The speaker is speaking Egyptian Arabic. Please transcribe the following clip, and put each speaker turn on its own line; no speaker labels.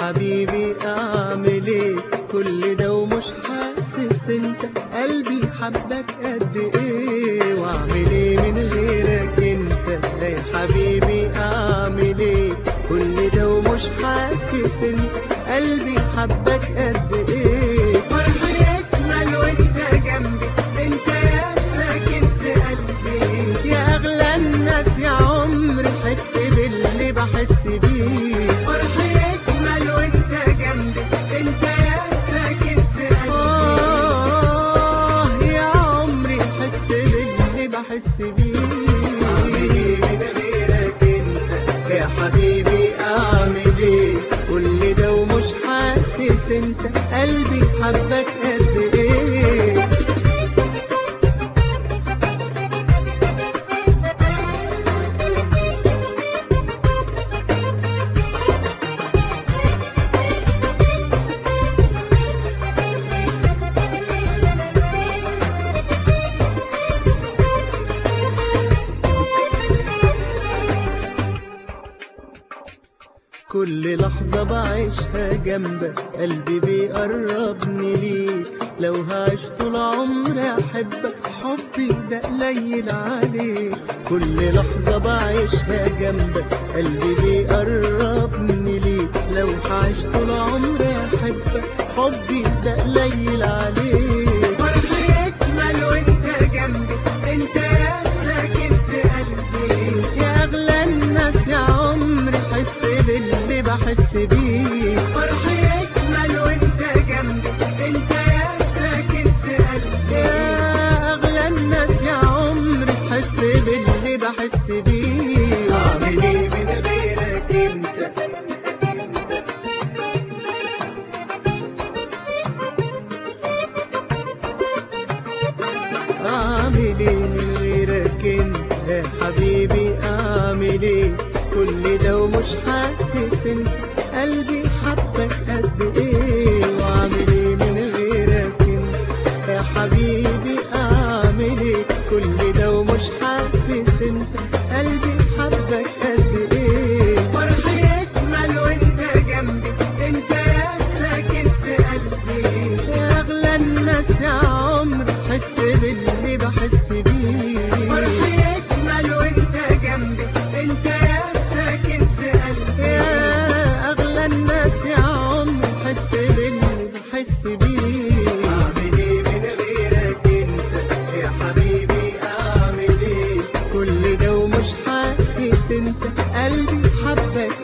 حبيبي اعمل ايه كل ده ومش حاسس انت قلبي حبك قد ايه واعمل ايه من غيرك انت يا حبيبي اعمل ايه كل ده ومش حاسس انت قلبي حبك قد ايه فرحي يكمل وانت جنبي انت يا ساكن في قلبي يا اغلى الناس يا عمري حس باللي بحس بيه فرحي يكمل وانت جنبي انت يا ساكن في قلبي آه يا عمري حس باللي بحس بيه من غيرك انت يا حبيبي اعمل ايه كل ده ومش حاسس انت قلبي حبك قد ايه كل لحظة بعيشها جنبك قلبي بيقربني ليك لو هعيش طول عمري أحبك حبي ده قليل عليك كل لحظة بعيشها جنبك قلبي بيقربني ليك لو هعيش طول عمري أحبك حبي ده قليل عليك فرحي يكمل وانت جنبي انت يا ساكن في قلبي يا اغلى الناس يا عمري حس باللي بحس بيه فرحي يكمل وانت جنبي انت يا ساكن في قلبي يا اغلى الناس يا عمري حس باللي بحس بيه اعمل ايه من غيرك انت اعمل ايه من غيرك انت يا حبيبي اعمل ايه كل ده ومش حاسس انت قلبي حبك قد ايه واعمل ايه من غيرك انت يا حبيبي اعمل ايه كل ده ومش حاسس انت قلبي حبك قد ايه فرحي يكمل وانت جنبي انت يا ساكن في قلبي يا اغلى الناس يا عمري حس باللي بحس بيه فرحي يكمل وانت جنبي انت يا ساكن في قلبي يا اغلى الناس يا عمري حس باللي بحس بيه اعمل ايه من غيرك انت يا حبيبي اعمل ايه كل ده ومش حاسس انت قلبي حبك